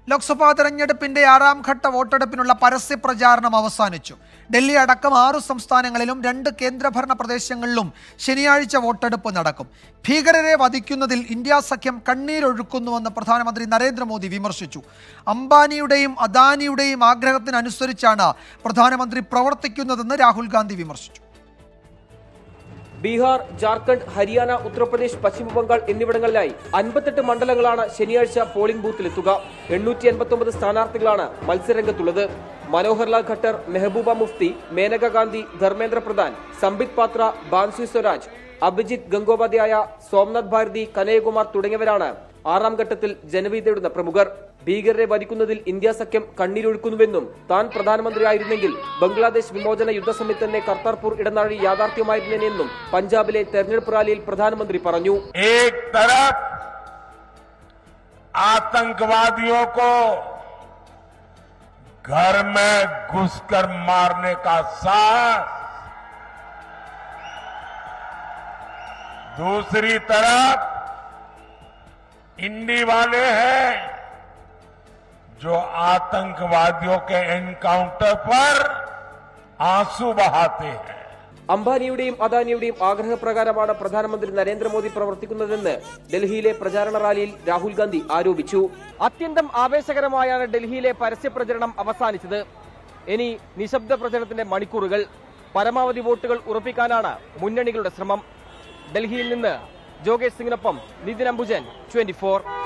ലോക്സഭാ തെരഞ്ഞെടുപ്പിന്റെ ആറാം ഘട്ട വോട്ടെടുപ്പിനുള്ള പരസ്യ പ്രചാരണം അവസാനിച്ചു ഡൽഹി അടക്കം ആറു സംസ്ഥാനങ്ങളിലും രണ്ട് കേന്ദ്രഭരണ പ്രദേശങ്ങളിലും ശനിയാഴ്ച വോട്ടെടുപ്പ് നടക്കും ഭീകരരെ വധിക്കുന്നതിൽ ഇന്ത്യ സഖ്യം കണ്ണീരൊഴുക്കുന്നുവെന്ന് പ്രധാനമന്ത്രി നരേന്ദ്രമോദി വിമർശിച്ചു അംബാനിയുടെയും അദാനിയുടെയും ആഗ്രഹത്തിനനുസരിച്ചാണ് പ്രധാനമന്ത്രി പ്രവർത്തിക്കുന്നതെന്ന് രാഹുൽ ഗാന്ധി വിമർശിച്ചു ബീഹാർ ജാർഖണ്ഡ് ഹരിയാന ഉത്തർപ്രദേശ് പശ്ചിമ ബംഗാൾ എന്നിവിടങ്ങളിലായി അൻപത്തെട്ട് മണ്ഡലങ്ങളാണ് ശനിയാഴ്ച പോളിംഗ് ബൂത്തിലെത്തുക എണ്ണൂറ്റി എൺപത്തൊമ്പത് സ്ഥാനാർത്ഥികളാണ് മത്സരരംഗത്തുള്ളത് മനോഹർലാൽ ഖട്ടർ മെഹബൂബ മുഫ്തി മേനക ഗാന്ധി ധർമ്മേന്ദ്ര പ്രധാൻ സംബിത് പാത്ര ബാൻസി സ്വരാജ് അഭിജിത്ത് ഗംഗോപാധ്യായ സോംനാഥ് ഭാരതി കനയകുമാർ തുടങ്ങിയവരാണ് ആറാം ഘട്ടത്തിൽ ജനവിധി തേടുന്ന പ്രമുഖർ ഭീകരരെ വധിക്കുന്നതിൽ ഇന്ത്യ സഖ്യം കണ്ണീരൊഴുക്കുന്നുവെന്നും താൻ പ്രധാനമന്ത്രിയായിരുന്നെങ്കിൽ ബംഗ്ലാദേശ് വിമോചന യുദ്ധസമിതി തന്നെ കർത്താർപൂർ ഇടനാഴി യാഥാർത്ഥ്യമായിരുന്നേനെന്നും പഞ്ചാബിലെ തെരഞ്ഞെടുപ്പ് റാലിയിൽ പ്രധാനമന്ത്രി പറഞ്ഞു एक तरफ आतंकवादियों को घर में घुसकर मारने का साहस दूसरी तरफ इंडी वाले हैं जो आतंकवादियों के एनकाउंटर पर आंसू बहाते हैं അംബാനിയുടെയും അദാനിയുടെയും ആഗ്രഹപ്രകാരമാണ് പ്രധാനമന്ത്രി നരേന്ദ്രമോദി പ്രവർത്തിക്കുന്നതെന്ന് ഡൽഹിയിലെ പ്രചാരണ റാലിയിൽ രാഹുൽ ഗാന്ധി ആരോപിച്ചു അത്യന്തം ആവേശകരമായാണ് ഡൽഹിയിലെ പരസ്യ പ്രചരണം അവസാനിച്ചത് ഇനി നിശബ്ദ പ്രചരണത്തിന്റെ മണിക്കൂറുകൾ പരമാവധി വോട്ടുകൾ ഉറപ്പിക്കാനാണ് മുന്നണികളുടെ ശ്രമം ഡൽഹിയിൽ നിന്ന് ജോഗേഷ് സിംഗിനൊപ്പം നിതിൻ അംബുജൻ ട്വന്റി